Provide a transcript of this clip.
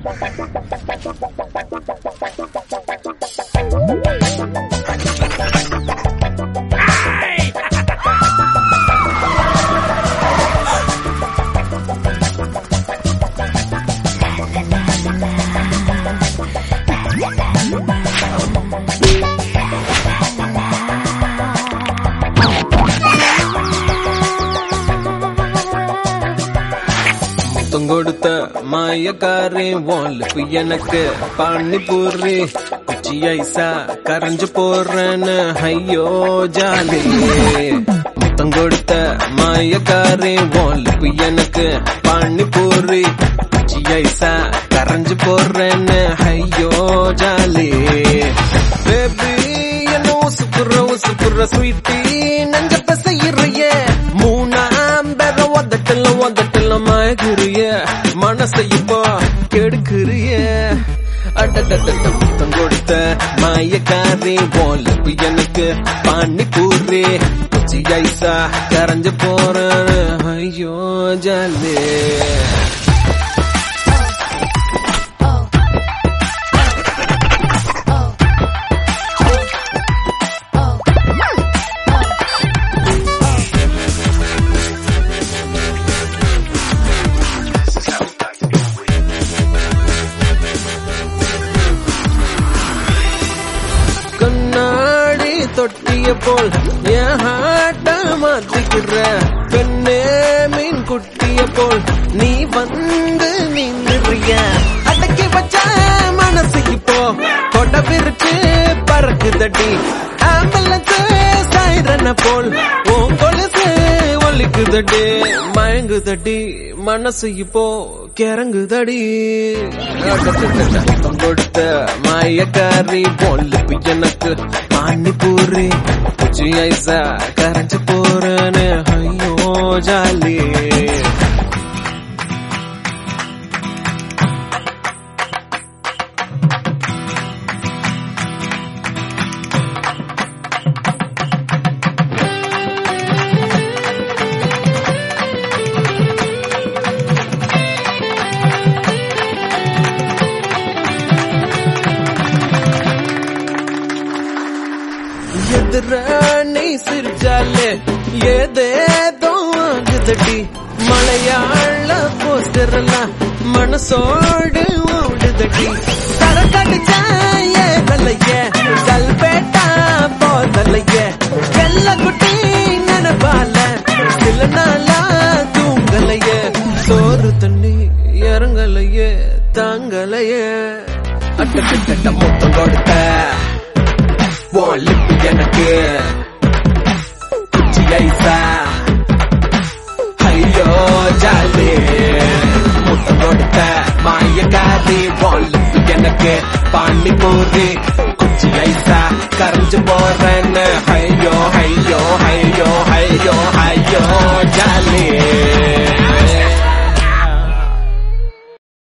முத்தம் கொடுத்த மாயக்காரி ஓலுப்பு எனக்கு பானிபூரி குச்சி ஐசா கரைஞ்சு போறேன்னு ஐயோ ஜாலி முத்தம் கொடுத்த மாயக்காரி ஓலுப்பு எனக்கு பானிபூரி குச்சி ஐசா கரைஞ்சு போறேன்னு ஐயோ ஜாலி பேபி என்ன உசுப்புற உசுப்புற ஸ்வீட்டி நஞ்ச பசையிறைய மூணாம் பெற ஒதட்டல ஒதட்டல மயக்குறிய மனசை இப்போ கெடுக்குறிய அடடடட முத்தம் கொடுத்த மாயக்காரி போலப்பு எனக்கு பானி பூரி குச்சி ஐசா கரைஞ்சு போற ஐயோ ஜாலே கண்ணாடி தொட்டிய போல் என் ஹாட்ட மாத்திக்கிற பெண்ணே மீன் குட்டிய போல் நீ வந்து நின்றுறிய அடக்கி வச்ச மனசு இப்போ கொட பிரிச்சு பறக்குதடி ஆம்புலன்ஸ் சைரன போல் உன் கொலுசு ஒலிக்குதடி மயங்குதடி மனசு இப்போ கிறங்குதடி முத்தம் கொடுத்த மாயக்காரி போலப்பு எனக்கு பானிபூரி குச்சி ஐசா கரைஞ்சு போறேன்னு ஐயோ ஜாலி எதிர நீ சிரிச்சாலே ஏதேதோ ஆகுதடி மலையாள போஸ்டர் எல்லாம் மனசோடு ஓடுதடி சரக்கடிச்ச ஏகலைய கல்பேட்டா போதலைய வெள்ள குட்டி நினைப்பால சில நாளா தூங்கலைய சோறு தண்ணி இறங்கலையே தாங்கலையே அட்டக்கிட்ட மொத்தம் கொடுத்த உன் லிப்பு எனக்கு குச்சி ஐசா ஐயோ ஜாலி முத்தம் கொடுத்த மாயக்காரி உன் லிப்பு எனக்கு பாண்டி போது குச்சி ஐசா கரைஞ்சு போறேன்னு